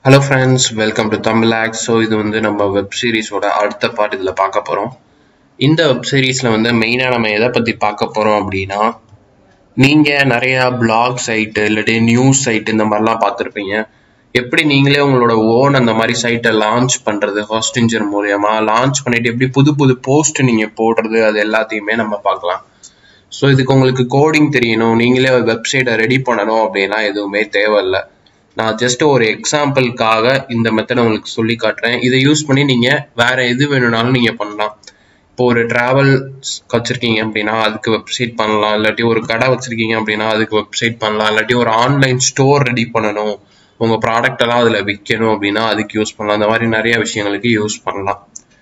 hello friends welcome to Tamil hacks so இது வந்து நம்ம வெப் சீரிஸோட அடுத்த பார்ட் இதில் பார்க்க போகிறோம் இந்த வெப் சீரிஸில் வந்து மெயினாக நம்ம எதை பற்றி பார்க்க போகிறோம் அப்படின்னா நீங்கள் நிறையா பிளாக் சைட்டு இல்லாட்டி நியூஸ் சைட் இந்த மாதிரிலாம் பார்த்துருப்பீங்க எப்படி நீங்களே உங்களோட ஓன் அந்த மாதிரி சைட்டை லான்ச் பண்ணுறது ஹாஸ்டிஞ்சர் மூலயமா லான்ச் பண்ணிட்டு எப்படி புது புது போஸ்ட் நீங்கள் போடுறது அது எல்லாத்தையுமே நம்ம பார்க்கலாம் ஸோ இதுக்கு உங்களுக்கு கோடிங் தெரியணும் நீங்களே வெப்சைட்டை ரெடி பண்ணணும் அப்படின்னா எதுவுமே தேவையில்லை நான் ஜஸ்ட் ஒரு எக்ஸாம்பிளுக்காக இந்த மெத்தடை உங்களுக்கு சொல்லி காட்டுறேன் இதை யூஸ் பண்ணி நீங்கள் வேற எது வேணும்னாலும் நீங்கள் பண்ணலாம் இப்போ ஒரு டிராவல் வச்சிருக்கீங்க அப்படின்னா அதுக்கு வெப்சைட் பண்ணலாம் இல்லாட்டி ஒரு கடை வச்சிருக்கீங்க அப்படின்னா அதுக்கு வெப்சைட் பண்ணலாம் இல்லாட்டி ஒரு ஆன்லைன் ஸ்டோர் ரெடி பண்ணணும் உங்கள் ப்ராடக்ட் எல்லாம் அதில் விற்கணும் அப்படின்னா அதுக்கு யூஸ் பண்ணலாம் அந்த மாதிரி நிறைய விஷயங்களுக்கு யூஸ் பண்ணலாம்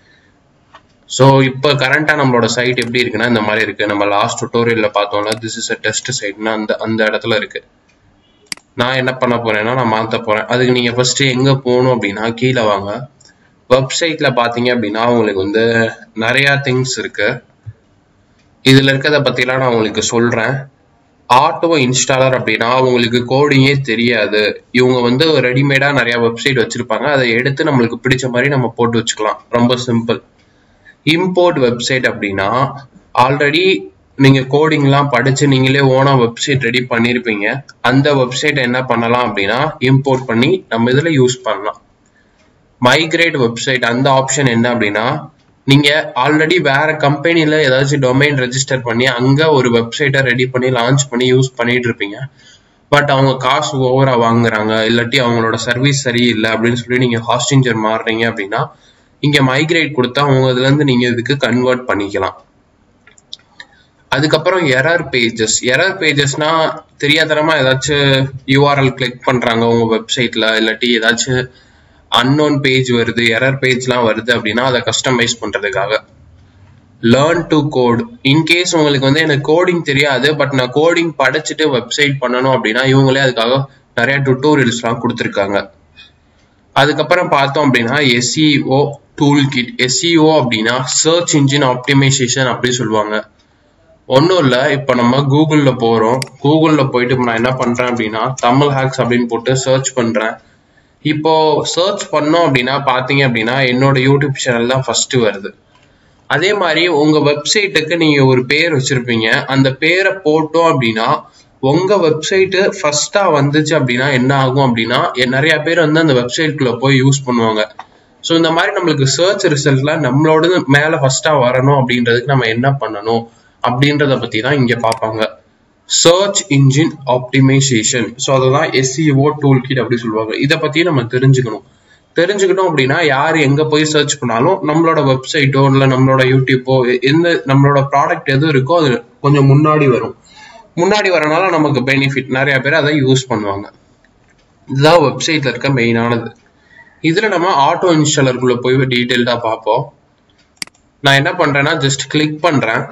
ஸோ இப்போ கரண்டாக நம்மளோட சைட் எப்படி இருக்குன்னா இந்த மாதிரி இருக்கு நம்ம லாஸ்ட் டுட்டோரியலில் பார்த்தோம்ல திஸ் இஸ் அ டெஸ்ட் சைட்னா அந்த அந்த இடத்துல இருக்கு நான் என்ன பண்ண போறேன்னா நான் மாற்ற போறேன் அதுக்கு நீங்க ஃபர்ஸ்ட் எங்க போகணும் அப்படின்னா கீழே வாங்க வெப்சைட்ல பாத்தீங்க அப்படின்னா உங்களுக்கு வந்து நிறைய திங்ஸ் இருக்கு இதுல இருக்கிறத பத்திலாம் நான் உங்களுக்கு சொல்றேன் ஆட்டோ இன்ஸ்டாலர் அப்படின்னா உங்களுக்கு கோடிங்கே தெரியாது இவங்க வந்து ரெடிமேடா நிறைய வெப்சைட் வச்சிருப்பாங்க அதை எடுத்து நம்மளுக்கு பிடிச்ச மாதிரி நம்ம போட்டு வச்சுக்கலாம் ரொம்ப சிம்பிள் இம்போர்ட் வெப்சைட் அப்படின்னா ஆல்ரெடி நீங்க கோடிங்லாம் படிச்சு நீங்களே ஓனா வெப்சைட் ரெடி பண்ணிருப்பீங்க அந்த வெப்சைட் என்ன பண்ணலாம் அப்படின்னா இம்போர்ட் பண்ணி நம்ம இதுல யூஸ் பண்ணலாம் மைக்ரேட் வெப்சைட் அந்த ஆப்ஷன் என்ன அப்படின்னா நீங்க ஆல்ரெடி வேற கம்பெனில ஏதாச்சும் டொமைன் ரெஜிஸ்டர் பண்ணி அங்க ஒரு வெப்சைட்டை ரெடி பண்ணி லான்ச் பண்ணி யூஸ் பண்ணிட்டு இருப்பீங்க பட் அவங்க காசு ஓவரா வாங்குறாங்க இல்லாட்டி அவங்களோட சர்வீஸ் சரியில்லை அப்படின்னு சொல்லி நீங்க ஹாஸ்டிஞ்சர் மாறுறீங்க அப்படின்னா இங்க மைக்ரேட் கொடுத்தா அவங்க இதுல இருந்து நீங்க இதுக்கு கன்வெர்ட் பண்ணிக்கலாம் அதுக்கப்புறம் எரர் பேஜஸ் எரர் பேஜஸ்னா தெரியாதனமா ஏதாச்சும் யூஆர்எல் கிளிக் பண்றாங்க உங்க வெப்சைட்ல இல்லாட்டி ஏதாச்சும் அன்னோன் பேஜ் வருது எரர் பேஜ்லாம் வருது அப்படின்னா அதை கஸ்டமைஸ் பண்றதுக்காக லேர்ன் டு கோட் இன்கேஸ் உங்களுக்கு வந்து எனக்கு கோடிங் தெரியாது பட் நான் கோடிங் படிச்சுட்டு வெப்சைட் பண்ணணும் அப்படின்னா இவங்களே அதுக்காக நிறைய டுட்டோரியல்ஸ்லாம் கொடுத்துருக்காங்க அதுக்கப்புறம் பார்த்தோம் அப்படின்னா எஸ்இஓ டூல் கிட் எஸ்இஓ அப்படின்னா சர்ச் இன்ஜின் ஆப்டிமைசேஷன் அப்படி சொல்லுவாங்க ஒன்றும் இல்லை இப்போ நம்ம கூகுளில் போகிறோம் கூகுளில் போயிட்டு இப்போ நான் என்ன பண்ணுறேன் அப்படின்னா தமிழ் ஹேக்ஸ் அப்படின்னு போட்டு சர்ச் பண்ணுறேன் இப்போ சர்ச் பண்ணோம் அப்படின்னா பார்த்தீங்க அப்படின்னா என்னோட யூடியூப் சேனல் தான் ஃபர்ஸ்ட் வருது அதே மாதிரி உங்க வெப்சைட்டுக்கு நீங்க ஒரு பேர் வச்சிருப்பீங்க அந்த பேரை போட்டோம் அப்படின்னா உங்க வெப்சைட்டு ஃபர்ஸ்டா வந்துச்சு அப்படின்னா என்ன ஆகும் அப்படின்னா நிறைய பேர் வந்து அந்த வெப்சைட்குள்ள போய் யூஸ் பண்ணுவாங்க ஸோ இந்த மாதிரி நம்மளுக்கு சர்ச் ரிசல்ட்ல நம்மளோட மேல ஃபர்ஸ்டா வரணும் அப்படின்றதுக்கு நம்ம என்ன பண்ணணும் அப்படின்றத பத்தி தான் இங்க பார்ப்பாங்க சர்ச் இன்ஜின் ஆப்டிமைசேஷன் ஸோ அதுதான் எஸ்சிஓ டூல் கிட் அப்படி சொல்லுவாங்க இதை பத்தி நம்ம தெரிஞ்சுக்கணும் தெரிஞ்சுக்கிட்டோம் அப்படின்னா யார் எங்க போய் சர்ச் பண்ணாலும் நம்மளோட வெப்சைட்டோ இல்லை நம்மளோட யூடியூப்போ எந்த நம்மளோட ப்ராடக்ட் எது இருக்கோ அது கொஞ்சம் முன்னாடி வரும் முன்னாடி வரனால நமக்கு பெனிஃபிட் நிறைய பேர் அதை யூஸ் பண்ணுவாங்க இதுதான் வெப்சைட்ல இருக்க மெயினானது இதுல நம்ம ஆட்டோ இன்ஸ்டாலருக்குள்ள போய் டீட்டெயில்டா பார்ப்போம் நான் என்ன பண்றேன்னா ஜஸ்ட் கிளிக் பண்றேன்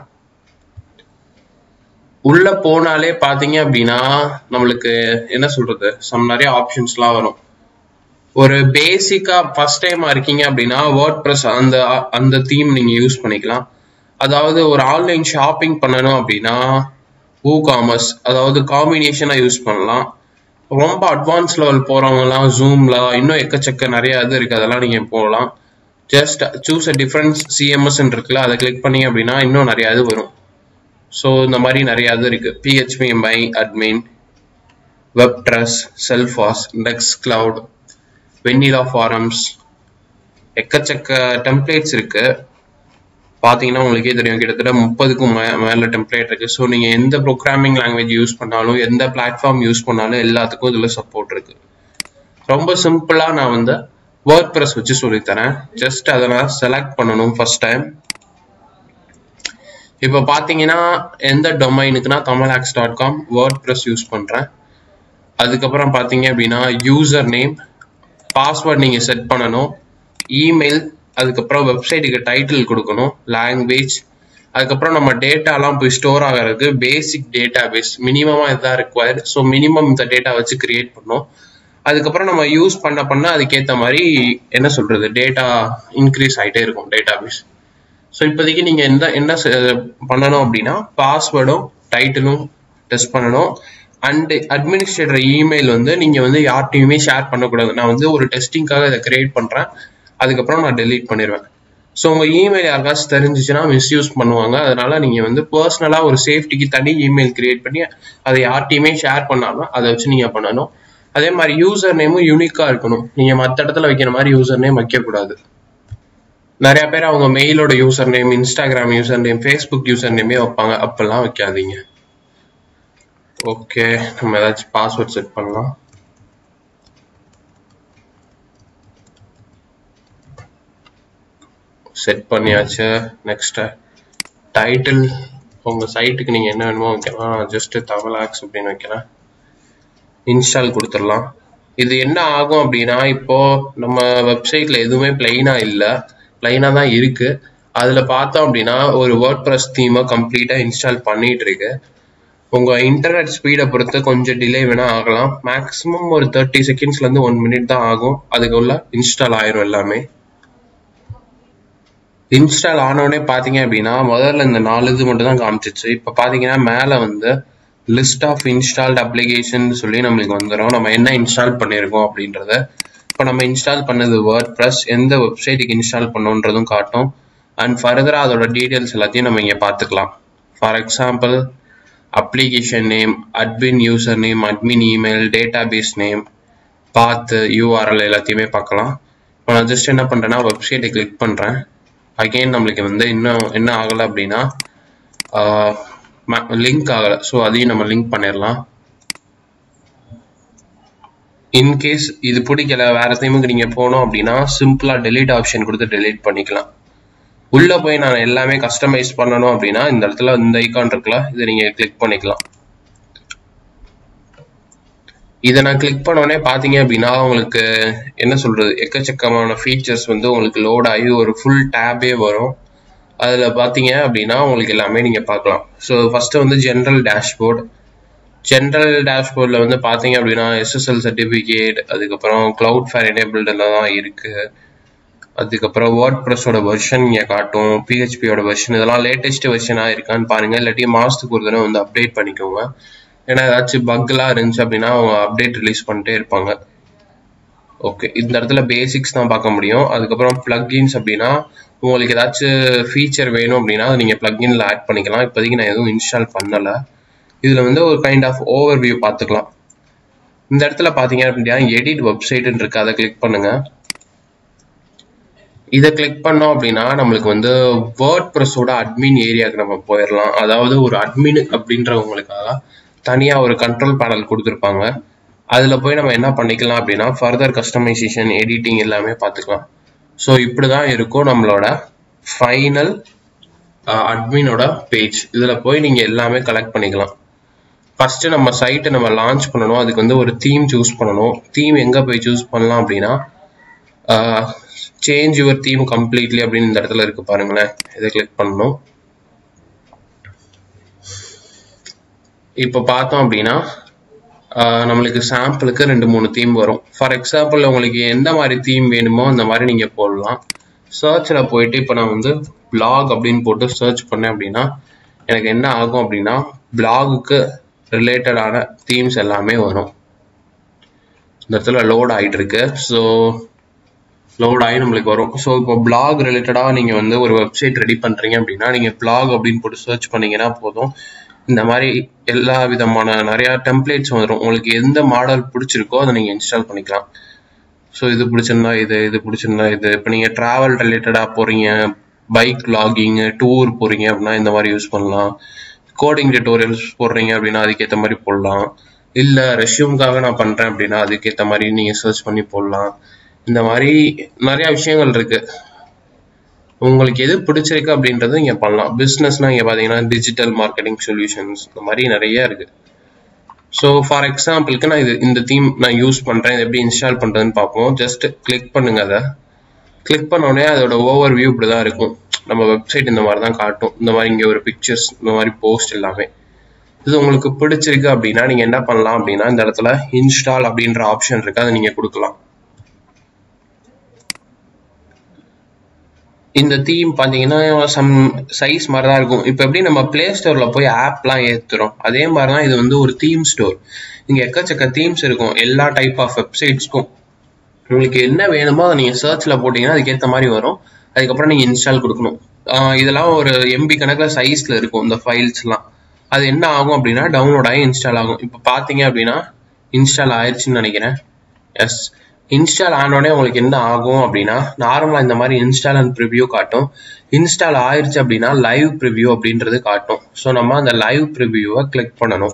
உள்ள போனாலே பாத்தீங்க அப்படின்னா நம்மளுக்கு என்ன சொல்றது சம் நிறைய ஆப்ஷன்ஸ்லாம் வரும் ஒரு பேசிக்கா ஃபர்ஸ்ட் டைமா இருக்கீங்க அப்படின்னா வேர்ட் ப்ரெஸ் அந்த அந்த தீம் நீங்க யூஸ் பண்ணிக்கலாம் அதாவது ஒரு ஆன்லைன் ஷாப்பிங் பண்ணணும் அப்படின்னா ஊ காமர்ஸ் அதாவது காம்பினேஷனா யூஸ் பண்ணலாம் ரொம்ப அட்வான்ஸ் லெவல் போறவங்கலாம் ஜூம்ல இன்னும் எக்கச்சக்க நிறைய இது இருக்கு அதெல்லாம் நீங்க போகலாம் just choose a different CMS இருக்குல்ல அதை கிளிக் பண்ணீங்க அப்படின்னா இன்னும் நிறைய இது வரும் ஸோ இந்த மாதிரி நிறைய இது இருக்கு PHP my admin webtrees செல்ஃபாஸ் நெக்ஸ்ட் கிளவுட் வெண்ணிலா ஃபாரம்ஸ் எக்கச்சக்க டெம்ப்ளேட்ஸ் இருக்கு பார்த்தீங்கன்னா உங்களுக்கே தெரியும் கிட்டத்தட்ட முப்பதுக்கும் மே மேலே டெம்ப்ளேட் இருக்கு ஸோ நீங்கள் எந்த ப்ரோக்ராமிங் லாங்குவேஜ் யூஸ் பண்ணாலும் எந்த பிளாட்ஃபார்ம் யூஸ் பண்ணாலும் எல்லாத்துக்கும் இதில் சப்போர்ட் இருக்கு ரொம்ப சிம்பிளாக நான் வந்து வேர்ட் ப்ரெஸ் வச்சு சொல்லித்தரேன் ஜஸ்ட் அதை நான் செலக்ட் பண்ணணும் ஃபர்ஸ்ட் டைம் இப்போ பார்த்தீங்கன்னா எந்த டொமைனுக்குனா Tamil hacks dot com WordPress use பண்ணுறேன் அதுக்கப்புறம் பார்த்தீங்க அப்படின்னா யூசர் நேம் பாஸ்வேர்ட் நீங்கள் செட் பண்ணணும் இமெயில் அதுக்கப்புறம் வெப்சைட்டுக்கு டைட்டில் கொடுக்கணும் லாங்குவேஜ் அதுக்கப்புறம் நம்ம டேட்டாலாம் போய் ஸ்டோர் ஆகிறதுக்கு பேசிக் டேட்டா பேஸ் மினிமமாக இதுதான் ரிக்வயர்டு ஸோ மினிமம் இந்த டேட்டா வச்சு கிரியேட் பண்ணோம் அதுக்கப்புறம் நம்ம யூஸ் பண்ண பண்ண அதுக்கேற்ற மாதிரி என்ன சொல்றது டேட்டா இன்க்ரீஸ் ஆகிட்டே இருக்கும் டேட்டா பேஸ் ஸோ இப்போதைக்கு நீங்கள் எந்த என்ன பண்ணணும் அப்படின்னா பாஸ்வேர்டும் டைட்டிலும் டெஸ்ட் பண்ணணும் அண்ட் அட்மினிஸ்ட்ரேட்டர் இமெயில் வந்து நீங்கள் வந்து யார்ட்டையுமே ஷேர் பண்ணக்கூடாது நான் வந்து ஒரு டெஸ்டிங்காக இதை கிரியேட் பண்ணுறேன் அதுக்கப்புறம் நான் டெலீட் பண்ணிடுவேன் ஸோ உங்கள் இமெயில் யாருக்காச்சும் தெரிஞ்சிச்சுன்னா மிஸ்யூஸ் பண்ணுவாங்க அதனால நீங்கள் வந்து பர்சனலாக ஒரு சேஃப்டிக்கு தனி இமெயில் கிரியேட் பண்ணி அதை யார்ட்டையுமே ஷேர் பண்ணாமல் அதை வச்சு நீங்கள் பண்ணணும் அதே மாதிரி யூசர் நேமும் யூனிக்காக இருக்கணும் நீங்கள் மற்ற இடத்துல வைக்கிற மாதிரி யூசர் நேம் வைக்கக்கூடாது நிறைய பேர் அவங்க மெயிலோட user name Instagram user name Facebook user நேமே வைப்பாங்க அப்பெல்லாம் வைக்காதீங்க ஓகே நம்ம ஏதாச்சும் பாஸ்வேர்ட் செட் பண்ணலாம் செட் பண்ணியாச்சு நெக்ஸ்ட் டைட்டில் உங்க சைட்டுக்கு நீங்க என்ன வேணுமோ வைக்கலாம் ஜஸ்ட் தமிழாக்ஸ் அப்படின்னு வைக்கிறேன் இன்ஸ்டால் கொடுத்துடலாம் இது என்ன ஆகும் அப்படின்னா இப்போ நம்ம வெப்சைட்ல எதுவுமே பிளைனா இல்லை பிளைனா தான் இருக்கு அதுல பார்த்தோம் அப்படின்னா ஒரு வேர்ட் ப்ரெஸ் தீமை கம்ப்ளீட்டா இன்ஸ்டால் பண்ணிட்டு இருக்கு உங்க இன்டர்நெட் ஸ்பீடை பொறுத்து கொஞ்சம் டிலே வேணா ஆகலாம் மேக்ஸிமம் ஒரு தேர்ட்டி செகண்ட்ஸ்ல இருந்து ஒன் மினிட் தான் ஆகும் அதுக்குள்ள இன்ஸ்டால் ஆயிரும் எல்லாமே இன்ஸ்டால் ஆனோடனே பாத்தீங்க அப்படின்னா முதல்ல இந்த நாலு இது மட்டும் தான் காமிச்சிச்சு இப்போ பாத்தீங்கன்னா மேல வந்து லிஸ்ட் ஆஃப் இன்ஸ்டால்ட் அப்ளிகேஷன் சொல்லி நம்மளுக்கு வந்துடும் நம்ம என்ன இன்ஸ்டால் பண்ணியிருக்கோம் அப்படின்றத இப்போ நம்ம இன்ஸ்டால் பண்ணது வேர்ட் ப்ரெஸ் எந்த வெப்சைட்டுக்கு இன்ஸ்டால் பண்ணோன்றதும் காட்டும் அண்ட் ஃபர்தராக அதோட டீட்டெயில்ஸ் எல்லாத்தையும் நம்ம இங்கே பார்த்துக்கலாம் for example application name admin user name admin email database name path URL எல்லாத்தையுமே பார்க்கலாம் இப்போ நான் ஜஸ்ட் என்ன பண்ணுறேன்னா வெப்சைட்டை கிளிக் பண்ணுறேன் அகெயின் நம்மளுக்கு வந்து இன்னும் என்ன ஆகலை அப்படின்னா லிங்க் ஆகலை ஸோ அதையும் நம்ம லிங்க் பண்ணிடலாம் இன்கேஸ் இது பிடிக்கல வேற தீமுக்கு நீங்கள் போனோம் அப்படின்னா சிம்பிளாக டெலீட் ஆப்ஷன் கொடுத்து டெலீட் பண்ணிக்கலாம் உள்ள போய் நான் எல்லாமே கஸ்டமைஸ் பண்ணணும் அப்படின்னா இந்த இடத்துல இந்த ஐக்கான் இருக்குல்ல இதை நீங்க கிளிக் பண்ணிக்கலாம் இதை நான் கிளிக் பண்ணோடனே பார்த்தீங்க அப்படின்னா உங்களுக்கு என்ன சொல்றது எக்கச்சக்கமான ஃபீச்சர்ஸ் வந்து உங்களுக்கு லோட் ஆகி ஒரு ஃபுல் டேபே வரும் அதில் பார்த்தீங்க அப்படின்னா உங்களுக்கு எல்லாமே நீங்கள் பார்க்கலாம் ஸோ ஃபர்ஸ்ட் வந்து ஜென்ரல் டேஷ்போர்ட் ஜென்ரல் டேஷ்போர்டில் வந்து பார்த்தீங்க அப்படின்னா எஸ்எஸ்எல் சர்டிஃபிகேட் அதுக்கப்புறம் க்ளவுட் ஃபேர் எனேபிள்டெல்லாம் தான் இருக்குது அதுக்கப்புறம் வேர்ட் ப்ரெஸ்ஸோட வெர்ஷன் இங்கே காட்டும் பிஹெச்பியோட வெர்ஷன் இதெல்லாம் லேட்டஸ்ட் வெர்ஷனாக இருக்கான்னு பாருங்க இல்லாட்டி மாதத்துக்கு ஒரு தடவை வந்து அப்டேட் பண்ணிக்கோங்க ஏன்னா ஏதாச்சும் பக்லாம் இருந்துச்சு அப்படின்னா அவங்க அப்டேட் ரிலீஸ் பண்ணிட்டே இருப்பாங்க ஓகே இந்த இடத்துல பேசிக்ஸ் தான் பார்க்க முடியும் அதுக்கப்புறம் பிளக்இன்ஸ் அப்படின்னா உங்களுக்கு ஏதாச்சும் ஃபீச்சர் வேணும் அப்படின்னா அதை நீங்கள் பிளக்இன்ல ஆட் பண்ணிக்கலாம் இப்போதைக்கு நான் எதுவும் இன்ஸ்டால் பண்ணலை இதில் வந்து ஒரு கைண்ட் ஆஃப் ஓவர் வியூ பார்த்துக்கலாம் இந்த இடத்துல பார்த்தீங்க அப்படின்னா எடிட் வெப்சைட்னு இருக்கு அதை கிளிக் பண்ணுங்க இதை கிளிக் பண்ணோம் அப்படின்னா நம்மளுக்கு வந்து வேர்ட் ப்ரெஸ்ஸோட அட்மின் ஏரியாவுக்கு நம்ம போயிடலாம் அதாவது ஒரு அட்மின் அப்படின்றவங்களுக்காக தனியாக ஒரு கண்ட்ரோல் பேனல் கொடுத்துருப்பாங்க அதில் போய் நம்ம என்ன பண்ணிக்கலாம் அப்படின்னா ஃபர்தர் கஸ்டமைசேஷன் எடிட்டிங் எல்லாமே பார்த்துக்கலாம் ஸோ இப்படி தான் இருக்கும் நம்மளோட ஃபைனல் அட்மினோட பேஜ் இதில் போய் நீங்கள் எல்லாமே கலெக்ட் பண்ணிக்கலாம் ஃபர்ஸ்ட் நம்ம சைட்டை நம்ம லான்ச் பண்ணணும் அதுக்கு வந்து ஒரு தீம் சூஸ் பண்ணணும் தீம் எங்கே போய் சூஸ் பண்ணலாம் அப்படின்னா சேஞ்ச் யுவர் தீம் கம்ப்ளீட்லி அப்படின்னு இந்த இடத்துல இருக்கு பாருங்களேன் இதை கிளிக் பண்ணணும் இப்போ பார்த்தோம் அப்படின்னா நம்மளுக்கு சாம்பிளுக்கு ரெண்டு மூணு தீம் வரும் ஃபார் எக்ஸாம்பிள் உங்களுக்கு எந்த மாதிரி தீம் வேணுமோ அந்த மாதிரி நீங்கள் போடலாம் சர்ச்சில் போயிட்டு இப்போ நான் வந்து பிளாக் அப்படின்னு போட்டு சர்ச் பண்ணேன் அப்படின்னா எனக்கு என்ன ஆகும் அப்படின்னா பிளாகுக்கு ரிலேட்டடான தீம்ஸ் எல்லாமே வரும் இந்த இடத்துல லோட் ஆகிட்டு இருக்கு ஸோ லோட் ஆகி நம்மளுக்கு வரும் ஸோ இப்போ பிளாக் ரிலேட்டடாக நீங்கள் வந்து ஒரு வெப்சைட் ரெடி பண்ணுறீங்க அப்படின்னா நீங்கள் பிளாக் அப்படின்னு போட்டு சர்ச் பண்ணீங்கன்னா போதும் இந்த மாதிரி எல்லா விதமான நிறையா டெம்ப்ளேட்ஸ் வரும் உங்களுக்கு எந்த மாடல் பிடிச்சிருக்கோ அதை நீங்கள் இன்ஸ்டால் பண்ணிக்கலாம் ஸோ இது பிடிச்சிருந்தா இது இது பிடிச்சிருந்தா இது இப்போ நீங்கள் ட்ராவல் ரிலேட்டடாக போகிறீங்க பைக் லாகிங் டூர் போகிறீங்க அப்படின்னா இந்த மாதிரி யூஸ் பண்ணலாம் கோடிங் டியூட்டோரியல்ஸ் போடுறீங்க அப்படின்னா அதுக்கேற்ற மாதிரி போடலாம் இல்லை ரெஷ்யூம்காக நான் பண்ணுறேன் அப்படின்னா அதுக்கேற்ற மாதிரி நீங்கள் சர்ச் பண்ணி போடலாம் இந்த மாதிரி நிறைய விஷயங்கள் இருக்கு உங்களுக்கு எது பிடிச்சிருக்கு அப்படின்றது இங்க பண்ணலாம் பிஸ்னஸ்னா இங்க பாத்தீங்கன்னா டிஜிட்டல் மார்க்கெட்டிங் சொல்யூஷன்ஸ் இந்த மாதிரி நிறைய இருக்கு ஸோ ஃபார் எக்ஸாம்பிளுக்கு நான் இது இந்த தீம் நான் யூஸ் பண்றேன் இது எப்படி இன்ஸ்டால் பண்றதுன்னு பார்ப்போம் ஜஸ்ட் கிளிக் பண்ணுங்க அதை கிளிக் பண்ண உடனே அதோட ஓவர் வியூ இப்படிதான் இருக்கும் நம்ம வெப்சைட் இந்த மாதிரி தான் காட்டும் இந்த மாதிரி இங்க ஒரு பிக்சர்ஸ் இந்த மாதிரி போஸ்ட் எல்லாமே இது உங்களுக்கு பிடிச்சிருக்கு அப்படின்னா நீங்க என்ன பண்ணலாம் அப்படின்னா இந்த இடத்துல இன்ஸ்டால் அப்படின்ற ஆப்ஷன் இருக்கு அதை நீங்க கொடுக்கலாம் இந்த தீம் பார்த்தீங்கன்னா சம் சைஸ் மாதிரி தான் இருக்கும் இப்போ எப்படி நம்ம ப்ளே ஸ்டோரில் போய் ஆப்லாம் ஏற்றுறோம் அதே மாதிரி தான் இது வந்து ஒரு தீம் ஸ்டோர் இங்கே எக்கச்சக்க தீம்ஸ் இருக்கும் எல்லா டைப் ஆஃப் வெப்சைட்ஸ்க்கும் உங்களுக்கு என்ன வேணுமோ அதை நீங்கள் சர்ச்சில் போட்டிங்கன்னா அதுக்கேற்ற மாதிரி வரும் அதுக்கப்புறம் நீங்கள் இன்ஸ்டால் கொடுக்கணும் ஆஹ் இதெல்லாம் ஒரு எம்பி கணக்கில் சைஸில் இருக்கும் இந்த ஃபைல்ஸ்லாம் அது என்ன ஆகும் அப்படின்னா டவுன்லோட் ஆகி இன்ஸ்டால் ஆகும் இப்போ பார்த்தீங்க அப்படின்னா இன்ஸ்டால் ஆயிடுச்சுன்னு நினைக்கிறேன் எஸ் இன்ஸ்டால் ஆனோடனே உங்களுக்கு என்ன ஆகும் அப்படின்னா நார்மலாக இந்த மாதிரி இன்ஸ்டால் அண்ட் ப்ரிவ்யூ காட்டும் இன்ஸ்டால் ஆயிருச்சு அப்படின்னா லைவ் ப்ரிவ்யூ அப்படின்றது காட்டும் ஸோ நம்ம அந்த லைவ் ப்ரிவ்யூவை கிளிக் பண்ணணும்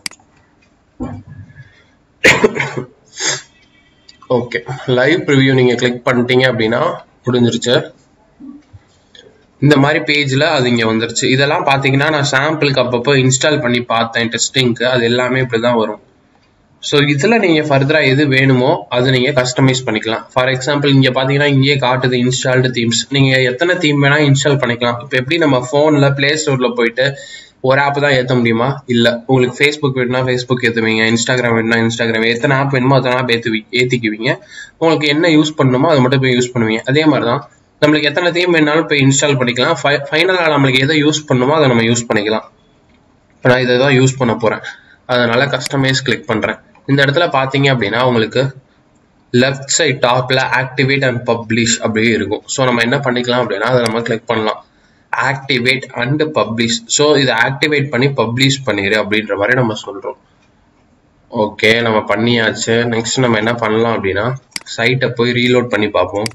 ஓகே லைவ் ப்ரிவ்யூ நீங்கள் கிளிக் பண்ணிட்டீங்க அப்படின்னா முடிஞ்சிருச்சு இந்த மாதிரி பேஜில் அது இங்கே வந்துருச்சு இதெல்லாம் பார்த்தீங்கன்னா நான் சாம்பிளுக்கு அப்பப்போ இன்ஸ்டால் பண்ணி பார்த்தேன் டெஸ்டிங்க்கு அது எல்லாமே இப்படி தான் வரும் ஸோ இதில் நீங்கள் ஃபர்தராக எது வேணுமோ அது நீங்கள் கஸ்டமைஸ் பண்ணிக்கலாம் ஃபார் எக்ஸாம்பிள் இங்கே பார்த்தீங்கன்னா இங்கேயே காட்டுது இன்ஸ்டால்டு தீம்ஸ் நீங்கள் எத்தனை தீம் வேணால் இன்ஸ்டால் பண்ணிக்கலாம் இப்போ எப்படி நம்ம ஃபோனில் ப்ளே ஸ்டோரில் போயிட்டு ஒரு ஆப் தான் ஏற்ற முடியுமா இல்லை உங்களுக்கு ஃபேஸ்புக் வேணும்னா ஃபேஸ்புக் ஏற்றுவீங்க இன்ஸ்டாகிராம் வேணும்னா இன்ஸ்டாகிராம் எத்தனை ஆப் வேணுமோ அத்தனை ஆப் ஏற்றுவி ஏற்றிக்குவீங்க உங்களுக்கு என்ன யூஸ் பண்ணணுமோ அதை மட்டும் போய் யூஸ் பண்ணுவீங்க அதே மாதிரி தான் நம்மளுக்கு எத்தனை தீம் வேணாலும் போய் இன்ஸ்டால் பண்ணிக்கலாம் ஃபைனலாக நம்மளுக்கு எதை யூஸ் பண்ணணுமோ அதை நம்ம யூஸ் பண்ணிக்கலாம் இப்போ நான் இதை தான் யூஸ் பண்ண போகிறேன் அதனால கஸ்டமைஸ் கிளிக் பண்ணுறேன் இந்த இடத்துல பார்த்தீங்க அப்படின்னா உங்களுக்கு லெஃப்ட் சைட் டாப்பில் ஆக்டிவேட் அண்ட் பப்ளிஷ் அப்படியே இருக்கும் ஸோ நம்ம என்ன பண்ணிக்கலாம் அப்படின்னா அதை நம்ம கிளிக் பண்ணலாம் ஆக்டிவேட் அண்ட் பப்ளிஷ் ஸோ இதை ஆக்டிவேட் பண்ணி பப்ளிஷ் பண்ணிடு அப்படின்ற மாதிரி நம்ம சொல்கிறோம் ஓகே நம்ம பண்ணியாச்சு நெக்ஸ்ட் நம்ம என்ன பண்ணலாம் அப்படின்னா சைட்டை போய் ரீலோட் பண்ணி பார்ப்போம்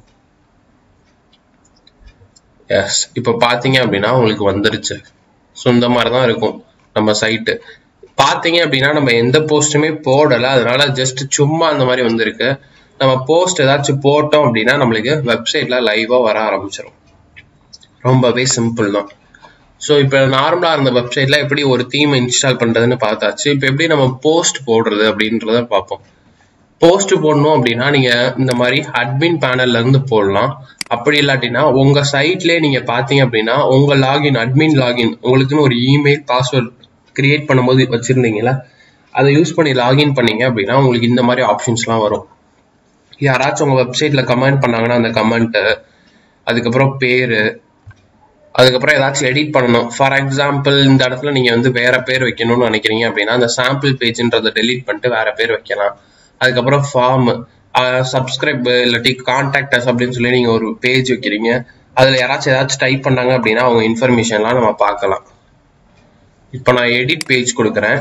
எஸ் இப்போ பார்த்தீங்க அப்படின்னா உங்களுக்கு வந்துருச்சு ஸோ இந்த மாதிரி தான் இருக்கும் நம்ம சைட்டு பார்த்தீங்க அப்படின்னா நம்ம எந்த போஸ்ட்டுமே போடலை அதனால ஜஸ்ட் சும்மா அந்த மாதிரி வந்திருக்கு நம்ம போஸ்ட் ஏதாச்சும் போட்டோம் அப்படின்னா நம்மளுக்கு வெப்சைட்டில் லைவாக வர ஆரம்பிச்சிடும் ரொம்பவே சிம்பிள் தான் ஸோ இப்போ நார்மலாக இருந்த வெப்சைட்டில் எப்படி ஒரு தீம் இன்ஸ்டால் பண்ணுறதுன்னு பார்த்தாச்சு இப்போ எப்படி நம்ம போஸ்ட் போடுறது அப்படின்றத பார்ப்போம் போஸ்ட் போடணும் அப்படின்னா நீங்கள் இந்த மாதிரி அட்மின் பேனல்லேருந்து போடலாம் அப்படி இல்லாட்டினா உங்கள் சைட்லேயே நீங்கள் பார்த்தீங்க அப்படின்னா உங்கள் லாகின் அட்மின் லாகின் உங்களுக்குன்னு ஒரு இமெயில் பாஸ்வேர்ட் கிரியேட் பண்ணும்போது வச்சுருந்தீங்களா அதை யூஸ் பண்ணி லாகின் பண்ணீங்க அப்படின்னா உங்களுக்கு இந்த மாதிரி ஆப்ஷன்ஸ்லாம் வரும் யாராச்சும் உங்கள் வெப்சைட்டில் கமெண்ட் பண்ணாங்கன்னா அந்த கமெண்ட்டு அதுக்கப்புறம் பேர் அதுக்கப்புறம் ஏதாச்சும் எடிட் பண்ணணும் ஃபார் எக்ஸாம்பிள் இந்த இடத்துல நீங்கள் வந்து வேற பேர் வைக்கணும்னு நினைக்கிறீங்க அப்படின்னா அந்த சாம்பிள் பேஜ்ன்றதை டெலீட் பண்ணிட்டு வேற பேர் வைக்கலாம் அதுக்கப்புறம் ஃபார்ம் சப்ஸ்கிரைப் இல்லாட்டி கான்டாக்டர்ஸ் அப்படின்னு சொல்லி நீங்கள் ஒரு பேஜ் வைக்கிறீங்க அதில் யாராச்சும் ஏதாச்சும் டைப் பண்ணாங்க அப்படின்னா அவங்க இன்ஃபர்மேஷன்லாம் நம்ம பார்க்கலாம் இப்போ நான் எடிட் பேஜ் கொடுக்குறேன்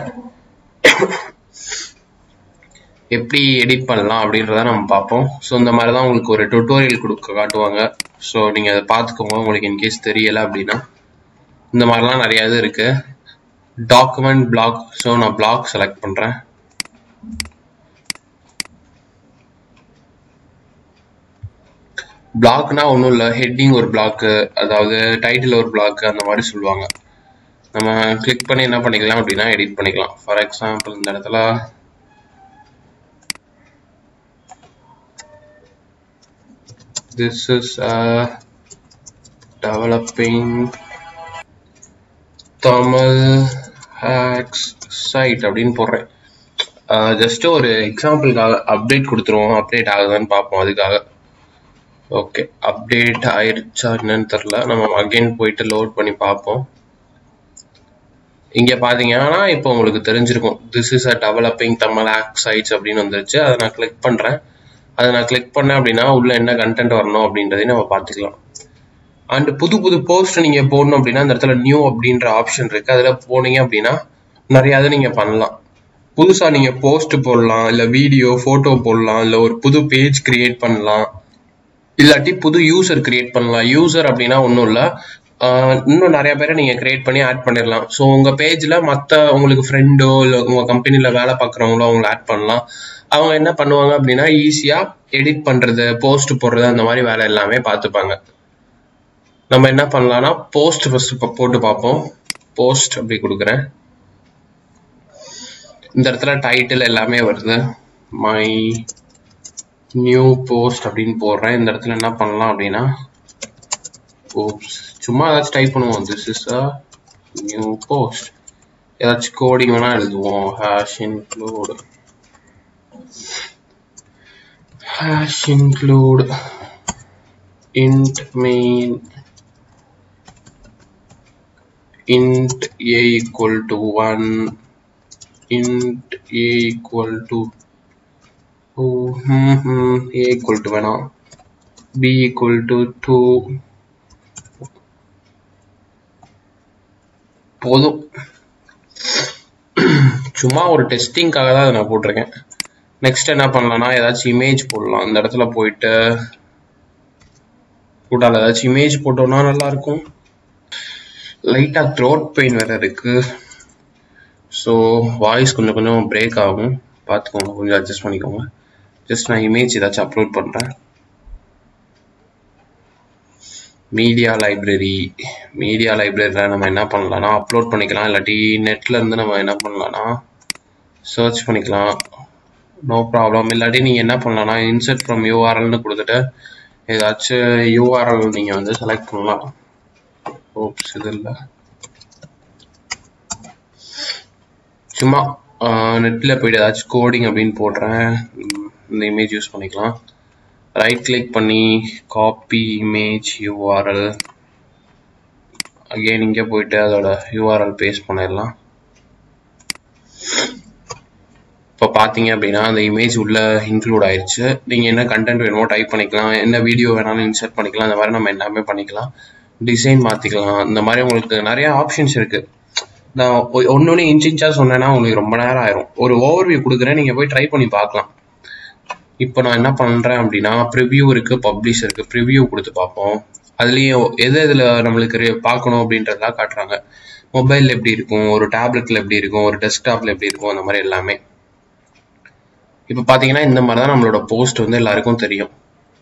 எப்படி எடிட் பண்ணலாம் அப்படின்றத நம்ம பார்ப்போம் ஸோ இந்த மாதிரி தான் உங்களுக்கு ஒரு டுட்டோரியல் கொடுக்க காட்டுவாங்க ஸோ நீங்கள் அதை பார்த்துக்கோங்க உங்களுக்கு இன்கேஸ் தெரியலை அப்படின்னா இந்த மாதிரிலாம் நிறைய இது இருக்கு டாக்குமெண்ட் பிளாக் ஸோ நான் பிளாக் செலக்ட் பண்ணுறேன் பிளாக்னா ஒன்றும் இல்லை ஹெட்டிங் ஒரு பிளாக்கு அதாவது டைட்டில் ஒரு பிளாக் அந்த மாதிரி சொல்லுவாங்க நம்ம கிளிக் பண்ணி என்ன பண்ணிக்கலாம் அப்படின்னா எடிட் பண்ணிக்கலாம் ஃபார் எக்ஸாம்பிள் இந்த இடத்துல this is a developing Tamil hacks site அப்படின்னு போடுறேன் ஜஸ்ட் ஒரு எக்ஸாம்பிளுக்காக அப்டேட் கொடுத்துருவோம் அப்டேட் ஆகுதான்னு பார்ப்போம் அதுக்காக ஓகே அப்டேட் ஆயிருச்சா என்னன்னு தெரில நம்ம அகைன் போயிட்டு லோட் பண்ணி பார்ப்போம் இங்கே பார்த்தீங்கன்னா இப்போ உங்களுக்கு தெரிஞ்சிருக்கும் this is a developing Tamil hacks sites அப்படின்னு வந்துருச்சு அதை நான் கிளிக் பண்ணுறேன் அதை நான் கிளிக் பண்ணேன் அப்படின்னா உள்ள என்ன கண்டென்ட் வரணும் அப்படின்றதையும் நம்ம பார்த்துக்கலாம் அண்ட் புது புது போஸ்ட் நீங்கள் போடணும் அப்படின்னா அந்த இடத்துல நியூ அப்படின்ற ஆப்ஷன் இருக்குது அதில் போனீங்க அப்படின்னா நிறையா இதை நீங்கள் பண்ணலாம் புதுசாக நீங்கள் போஸ்ட் போடலாம் இல்லை வீடியோ ஃபோட்டோ போடலாம் இல்லை ஒரு புது பேஜ் கிரியேட் பண்ணலாம் இல்லாட்டி புது யூசர் கிரியேட் பண்ணலாம் யூசர் அப்படின்னா ஒன்றும் இல்லை இன்னும் நிறைய பேரை நீங்கள் கிரியேட் பண்ணி ஆட் பண்ணிடலாம் ஸோ உங்கள் பேஜில் மற்ற உங்களுக்கு ஃப்ரெண்டோ இல்லை உங்கள் கம்பெனியில் வேலை பார்க்குறவங்களோ அவங்கள ஆட் பண்ணலாம் அவங்க என்ன பண்ணுவாங்க அப்படின்னா ஈஸியாக எடிட் பண்ணுறது போஸ்ட் போடுறது அந்த மாதிரி வேலை எல்லாமே பார்த்துப்பாங்க நம்ம என்ன பண்ணலாம்னா போஸ்ட் ஃபர்ஸ்ட் போட்டு பார்ப்போம் போஸ்ட் அப்படி கொடுக்குறேன் இந்த இடத்துல டைட்டில் எல்லாமே வருது மை நியூ போஸ்ட் அப்படின்னு போடுறேன் இந்த இடத்துல என்ன பண்ணலாம் அப்படின்னா ஓப்ஸ் சும்மா ஏதாச்சும் டைப் பண்ணுவோம் this is a new post ஏதாச்சும் கோடிங் வேணா எழுதுவோம் hash include hash include int main int a equal to 1 int a equal to oh, hmm, hmm, a equal to வேணாம் b equal to 2 போதும் சும்மா ஒரு டெஸ்டிங்காக தான் அதை நான் போட்டிருக்கேன் நெக்ஸ்ட் என்ன பண்ணலாம்னா ஏதாச்சும் இமேஜ் போடலாம் அந்த இடத்துல போயிட்டு கூட்டால ஏதாச்சும் இமேஜ் போட்டோம்னா நல்லா இருக்கும் லைட்டாக த்ரோட் பெயின் வேற இருக்கு ஸோ வாய்ஸ் கொஞ்சம் கொஞ்சம் பிரேக் ஆகும் பார்த்துக்கோங்க கொஞ்சம் அட்ஜஸ்ட் பண்ணிக்கோங்க ஜஸ்ட் நான் இமேஜ் ஏதாச்சும் அப்லோட் பண்ணுறேன் மீடியா லைப்ரரி மீடியா லைப்ரரியில் நம்ம என்ன பண்ணலாம்னா அப்லோட் பண்ணிக்கலாம் இல்லாட்டி நெட்டில் இருந்து நம்ம என்ன பண்ணலாம்னா சர்ச் பண்ணிக்கலாம் நோ ப்ராப்ளம் இல்லாட்டி நீங்கள் என்ன பண்ணலாம்னா இன்சர்ட் ஃப்ரம் யூஆர்எல்னு கொடுத்துட்டு ஏதாச்சும் யூஆர்எல் நீங்கள் வந்து செலக்ட் பண்ணலாம் ஓப்ஸ் இது இல்லை சும்மா நெட்டில் போயிட்டு ஏதாச்சும் கோடிங் அப்படின்னு போடுறேன் இந்த இமேஜ் யூஸ் பண்ணிக்கலாம் ரைட் கிளிக் பண்ணி காப்பி இமேஜ் யூஆர்எல் அகெயின் இங்கே போயிட்டு அதோட யூஆர்எல் பேஸ்ட் பண்ணிடலாம் இப்போ பார்த்தீங்க அப்படின்னா அந்த இமேஜ் உள்ள இன்க்ளூட் ஆயிடுச்சு நீங்கள் என்ன கண்டென்ட் வேணுமோ டைப் பண்ணிக்கலாம் என்ன வீடியோ வேணாலும் இன்சர்ட் பண்ணிக்கலாம் அந்த மாதிரி நம்ம எல்லாமே பண்ணிக்கலாம் டிசைன் மாற்றிக்கலாம் இந்த மாதிரி உங்களுக்கு நிறைய ஆப்ஷன்ஸ் இருக்குது நான் ஒன்று ஒன்று இன்ச் இன்ச்சாக சொன்னேன்னா உங்களுக்கு ரொம்ப நேரம் ஆயிரும் ஒரு ஓவர்வியூ கொடுக்குறேன் நீங்கள் போய் ட்ரை பண்ணி பார்க்கலாம் இப்போ நான் என்ன பண்ணுறேன் அப்படின்னா ப்ரிவ்யூ இருக்குது பப்ளிஷ் இருக்குது ப்ரிவ்யூ கொடுத்து பார்ப்போம் அதுலேயும் எது எதில் நம்மளுக்கு பார்க்கணும் அப்படின்றதெல்லாம் காட்டுறாங்க மொபைலில் எப்படி இருக்கும் ஒரு டேப்லெட்டில் எப்படி இருக்கும் ஒரு டெஸ்க்டாப்பில் எப்படி இருக்கும் அந்த மாதிரி எல்லாமே இப்போ பார்த்தீங்கன்னா இந்த மாதிரி தான் நம்மளோட போஸ்ட் வந்து எல்லாருக்கும் தெரியும்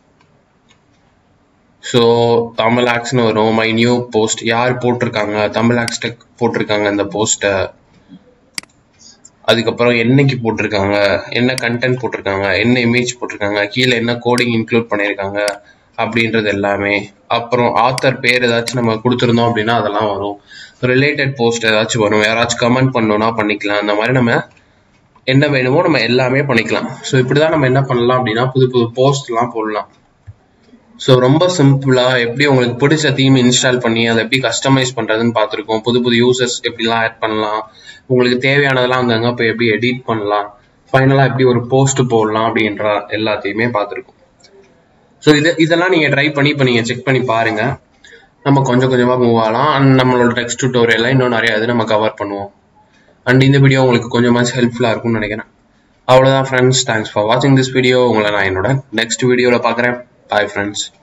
ஸோ தமிழ் ஆக்ஸ்னு வரும் மை நியூ போஸ்ட் யார் போட்டிருக்காங்க தமிழ் ஆக்ஸ்டெக் போட்டிருக்காங்க இந்த போஸ்ட்டை அதுக்கப்புறம் என்னைக்கு போட்டிருக்காங்க என்ன கண்டென்ட் போட்டிருக்காங்க என்ன இமேஜ் போட்டிருக்காங்க கீழே என்ன கோடிங் இன்க்ளூட் பண்ணியிருக்காங்க அப்படின்றது எல்லாமே அப்புறம் ஆத்தர் பேர் ஏதாச்சும் நம்ம கொடுத்துருந்தோம் அப்படின்னா அதெல்லாம் வரும் ரிலேட்டட் போஸ்ட் ஏதாச்சும் வரும் யாராச்சும் கமெண்ட் பண்ணோம்னா பண்ணிக்கலாம் அந்த மாதிரி நம்ம என்ன வேணுமோ நம்ம எல்லாமே பண்ணிக்கலாம் ஸோ இப்படி தான் நம்ம என்ன பண்ணலாம் அப்படின்னா புது புது போஸ்ட்லாம் போடலாம் ஸோ ரொம்ப சிம்பிளாக எப்படி உங்களுக்கு பிடிச்ச தீம் இன்ஸ்டால் பண்ணி அதை எப்படி கஸ்டமைஸ் பண்ணுறதுன்னு பார்த்துருக்கோம் புது புது யூசர்ஸ் எப்படிலாம் ஆட் பண்ணலாம் உங்களுக்கு தேவையானதெல்லாம் அங்கங்கே போய் எப்படி எடிட் பண்ணலாம் ஃபைனலாக எப்படி ஒரு போஸ்ட் போடலாம் அப்படின்ற எல்லாத்தையுமே பார்த்துருக்கோம் ஸோ இது இதெல்லாம் நீங்கள் ட்ரை பண்ணி இப்போ நீங்கள் செக் பண்ணி பாருங்கள் நம்ம கொஞ்சம் கொஞ்சமாக மூவ் ஆகலாம் அண்ட் நம்மளோட டெக்ஸ்ட் டியூட்டோரியெல்லாம் இன்னும் நிறைய இது நம்ம கவர் பண்ணுவோம் அண்ட் இந்த வீடியோ உங்களுக்கு கொஞ்சமாச்சு ஹெல்ப்ஃபுல்லாக இருக்கும்னு நினைக்கிறேன் அவ்வளோதான் ஃப்ரெண்ட்ஸ் தேங்க்ஸ் ஃபார் வாட்சிங் திஸ் வீடியோ உங்களை நான் என்னோட நெக்ஸ்ட் வீடியோவில் பார்க்குறேன் பாய் ஃப்ரெண்ட்ஸ்